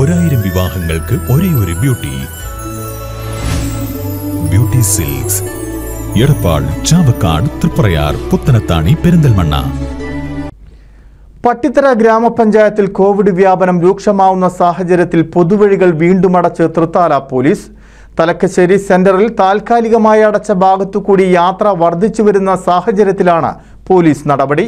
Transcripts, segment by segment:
ഒരായിരം വിവാഹങ്ങൾക്ക് ഒരേ ഒരു beauty beauty silks Edappal Chavakkad Triprayar Puthanathani Perinthalmanna Pattithara ഗ്രാമപഞ്ചായത്തിൽ കോവിഡ് വ്യാപനം രൂക്ഷമാവുന്ന സാഹചര്യത്തിൽ പൊതുവഴികൾ വീണ്ടും അടച്ച് തൃത്താല പോലീസ് തലക്കശ്ശേരി സെന്ററിൽ താൽക്കാലികമായി അടച്ച ഭാഗത്തുകൂടി യാത്ര വർദ്ധിച്ചു വരുന്ന സാഹചര്യത്തിലാണ് പോലീസ് നടപടി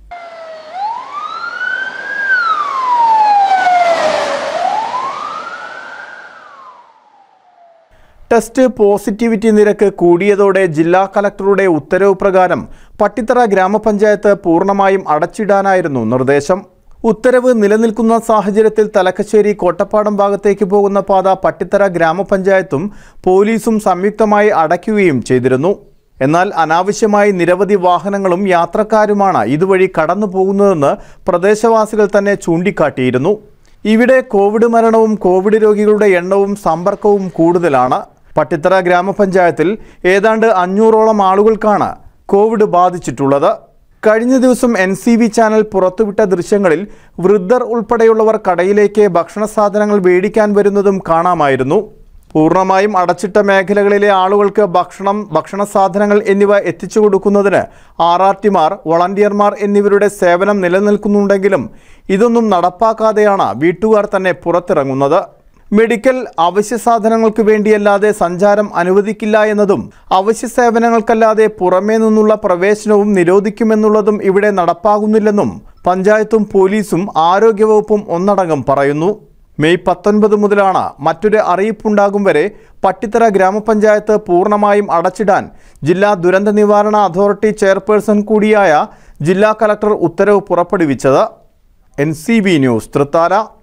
ടെസ്റ്റ് പോസിറ്റിവിറ്റി നിരക്ക് കൂടിയതോടെ ജില്ലാ കലക്ടറുടെ ഉത്തരവ് പ്രകാരം പട്ടിത്തറ ഗ്രാമപഞ്ചായത്ത് പൂർണ്ണമായും അടച്ചിടാനായിരുന്നു നിർദ്ദേശം ഉത്തരവ് നിലനിൽക്കുന്ന സാഹചര്യത്തിൽ തലക്കശ്ശേരി കോട്ടപ്പാടം ഭാഗത്തേക്ക് പോകുന്ന പാത പട്ടിത്തറ ഗ്രാമപഞ്ചായത്തും പോലീസും സംയുക്തമായി അടയ്ക്കുകയും ചെയ്തിരുന്നു എന്നാൽ അനാവശ്യമായി നിരവധി വാഹനങ്ങളും യാത്രക്കാരുമാണ് ഇതുവഴി കടന്നു പോകുന്നതെന്ന് പ്രദേശവാസികൾ തന്നെ ചൂണ്ടിക്കാട്ടിയിരുന്നു ഇവിടെ കോവിഡ് മരണവും കോവിഡ് രോഗികളുടെ എണ്ണവും സമ്പർക്കവും കൂടുതലാണ് പട്ടിത്തറ ഗ്രാമപഞ്ചായത്തിൽ ഏതാണ്ട് അഞ്ഞൂറോളം ആളുകൾക്കാണ് കോവിഡ് ബാധിച്ചിട്ടുള്ളത് കഴിഞ്ഞ ദിവസം എൻ സി വി ചാനൽ പുറത്തുവിട്ട ദൃശ്യങ്ങളിൽ വൃദ്ധർ ഉൾപ്പെടെയുള്ളവർ കടയിലേക്ക് ഭക്ഷണ സാധനങ്ങൾ മേടിക്കാൻ വരുന്നതും കാണാമായിരുന്നു പൂർണ്ണമായും അടച്ചിട്ട മേഖലകളിലെ ആളുകൾക്ക് ഭക്ഷണം ഭക്ഷണ സാധനങ്ങൾ എന്നിവ എത്തിച്ചു കൊടുക്കുന്നതിന് ആർ ആർ ടിമാർ വളണ്ടിയർമാർ എന്നിവരുടെ സേവനം നിലനിൽക്കുന്നുണ്ടെങ്കിലും ഇതൊന്നും നടപ്പാക്കാതെയാണ് വീട്ടുകാർ തന്നെ പുറത്തിറങ്ങുന്നത് മെഡിക്കൽ അവശ്യ സാധനങ്ങൾക്ക് വേണ്ടിയല്ലാതെ സഞ്ചാരം അനുവദിക്കില്ല എന്നതും അവശ്യ സേവനങ്ങൾക്കല്ലാതെ പുറമേ നിന്നുള്ള പ്രവേശനവും നിരോധിക്കുമെന്നുള്ളതും ഇവിടെ നടപ്പാകുന്നില്ലെന്നും പഞ്ചായത്തും പോലീസും ആരോഗ്യവകുപ്പും ഒന്നടങ്കം പറയുന്നു മെയ് പത്തൊൻപത് മുതലാണ് മറ്റൊരു അറിയിപ്പുണ്ടാകും വരെ പട്ടിത്തറ ഗ്രാമപഞ്ചായത്ത് പൂർണ്ണമായും അടച്ചിടാൻ ജില്ലാ ദുരന്ത നിവാരണ അതോറിറ്റി ചെയർപേഴ്സൺ കൂടിയായ ജില്ലാ കലക്ടർ ഉത്തരവ് പുറപ്പെടുവിച്ചത് N C B news Thrithala